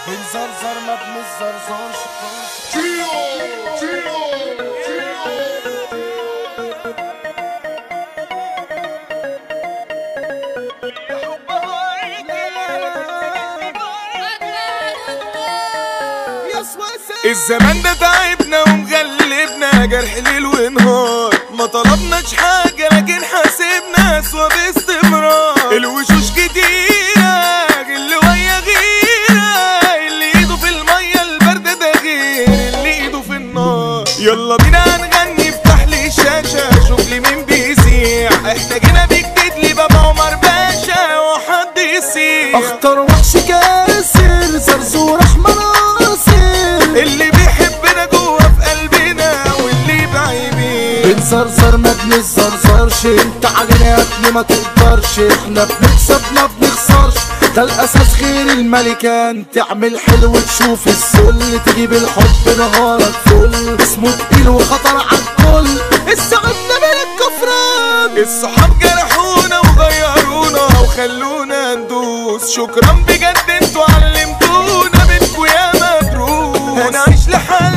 بنزرزر ما بنزرزرش الزمان ده تعبنا ومغلبنا جرح ليل ونهار ما طلبناش حاجة لكن حاسبنا أسوأ باستمرار الوشوش كتيرة اللي ويا غيرة اللي ايده في المية الباردة ده غير اللي ايده في النار يلا بينا هنغني افتح لي الشاشة شوف لي مين بيسيع احنا جينا بجديد لي بابا عمر باشا وحد يسيع اختار وحش كاسر زرزور احمر عاصر اللي بيحبنا جوه في قلبنا واللي بعيبين بنزرزر ما بنزرزرش انت علينا يا ابني ما تقدرش احنا بنكسب ما بنخسرش ده الاساس غير الملكان تعمل حلو تشوف السل تجيب الحب نهارك فل اسمه تقيل وخطر على الكل السعادة من الكفران الصحاب جرحونا وغيرونا وخلونا ندوس شكرا بجد انتوا علمتونا منكوا يا مدروس هنعيش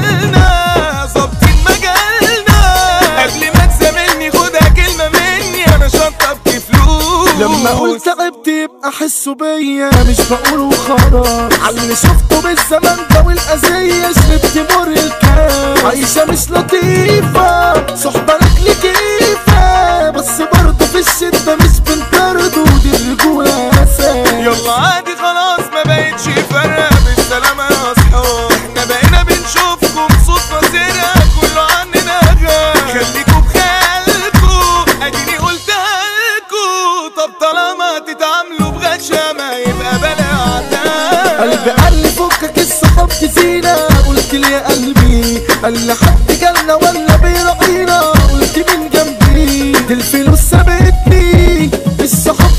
لحالنا ظابطين مجالنا قبل ما تزاملني خدها كلمة مني انا شطب فلوس لما اقول تعبت يبقى حسوا بيا مش بقول وخلاص على اللي شفته بالزمن ده والاذيه شربت مر الكاس عايشه مش لطيفه صحبه لك لكيفه بس برضه في الشده مش بنطرد ودي الرجوله اساس يلا عادي خلاص ما بقتش فارقة بالسلامة يا اصحاب احنا بقينا بنشوفكم صدفة سرقة كله عننا غاب خليكوا بخيالكوا اديني قلتها لكوا طب طالما تتعاملوا بغشامة يبقى بلا عتاب قلبي قال لي فكك الصحاب تزينا قلت لي يا قلبي قال لي حد جالنا ولا بيراعينا قلت من جنبي دي الفلوس سابتني الصحاب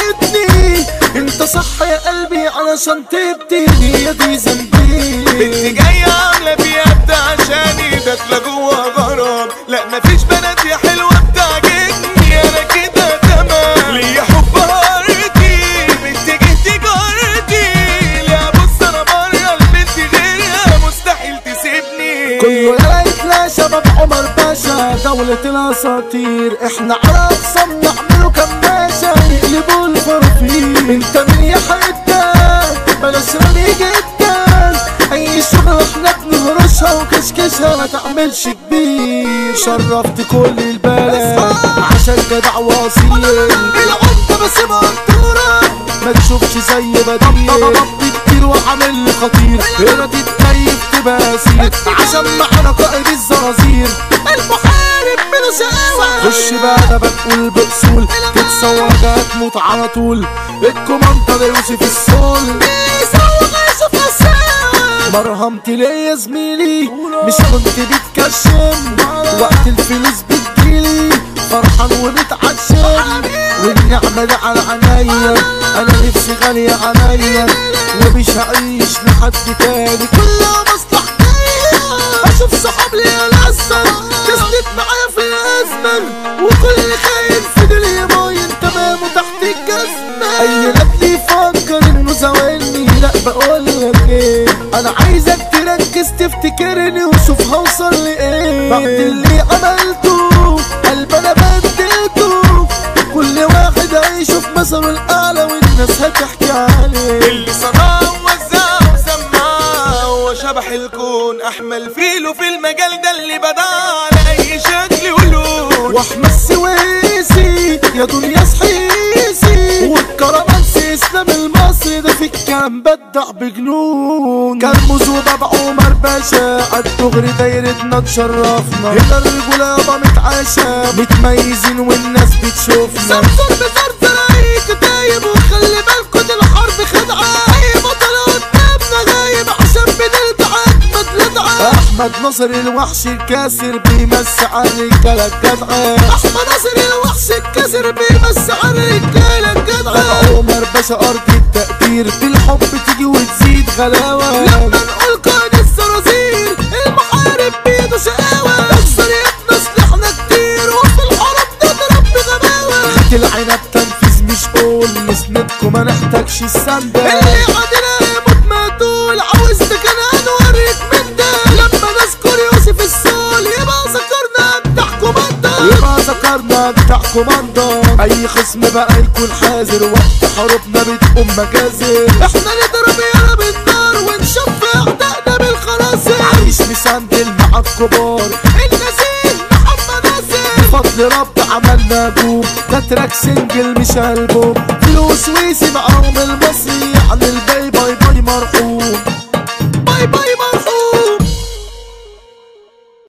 فرقتني انت صح يا قلبي علشان تبتدي هي دي ذنبي بنت جاية عاملة فيها بتاع عشاني داخلة جوا غرام لا مفيش بنات يا حلوة بتعجبني انا كده تمام ليا حب هارتي بنت جهتي جارتي لا بص انا بره البنت غيرها مستحيل تسيبني كله يا لا شباب عمر باشا دولة الاساطير احنا على اقسام نعمله كماشة يقلبوا الفرافير انت من يا حتة بلاش رمي جدا اي شغل احنا بنهرشها وكشكشها ما تعملش كبير شرفت كل البلد عشان جدع واصيل العمدة بس مقدورة ما تشوفش زي بديل ضربت كتير وعامل لي خطير ارادي التايب تبقى اسير عشان معانا قائد الزرازير المحارب من شقاوة خش بقى ده بتقول باصول تتصور ده هتموت على طول الكوماندر يوسف السول بيسوق يوسف السول مرهمتي ليه يا زميلي مش كنت بتكشم وقت الفلوس بتجيلي فرحان ومتعشم والنعمة دي على عينيا انا نفسي غالية عليا ومش هعيش لحد تاني كلها مصلحتي اشوف صحاب ليا الاسد تسند معايا في الازمة وكل خاين في دنيا باين تمام تحت الجزمة اي نبل يفكر انه زاولني لا بقول لك ايه انا عايزك تركز تفتكرني وشوف هوصل لايه بعد اللي عملته قلب انا بدلته كل واحد هيشوف مثله الاعلى والناس هتحكي عليه اللي صنعه ووزعه وسمعه هو شبح الكون احمل فيلو في المجال ده اللي بدع على اي شكل ولون واحمد السويسي يا دنيا صحيسي والكرمانسي اسلام المصري ده في الكلام بدع بجنون كرموز وبابا عمر باشا عالدغري دايرتنا تشرفنا هنا الرجولة يابا متعاشة متميزين والناس بتشوفنا سمسم بزرزر اي كتايب وخلي بالكوا دي الحرب خدعة اي بطل قدامنا غايب عشان بنلدع اجمد لدعة احمد ناصر الوحش الكاسر بيمس على الرجالة الجدعة احمد ناصر الوحش الكاسر بيمس على الرجالة الجدعة عمر باشا ارض التقدير بالحب تيجي وتزيد غلاوة لما نقول قائد الصراصير المحارب بيده شقاوة اكسر يا سلاحنا كتير وفي الحرب نضرب بغباوة خد العنب تنفيذ مش قول نسندكم ما نحتاجش السندة اللي عادنا يموت ما تقول بتاع كوماندر اي خصم بقى يكون حذر وقت حروبنا بتقوم مجازر احنا نضرب يالا بالنار ونشوف اعدائنا بالخنازير عايش مسندل مع الكبار الغسيل محمد ناصر بفضل رب عملنا بوم ده تراك سنجل مش البوم فلوس ويسي معاهم المصري يعني الباي باي باي مرحوم باي باي مرحوم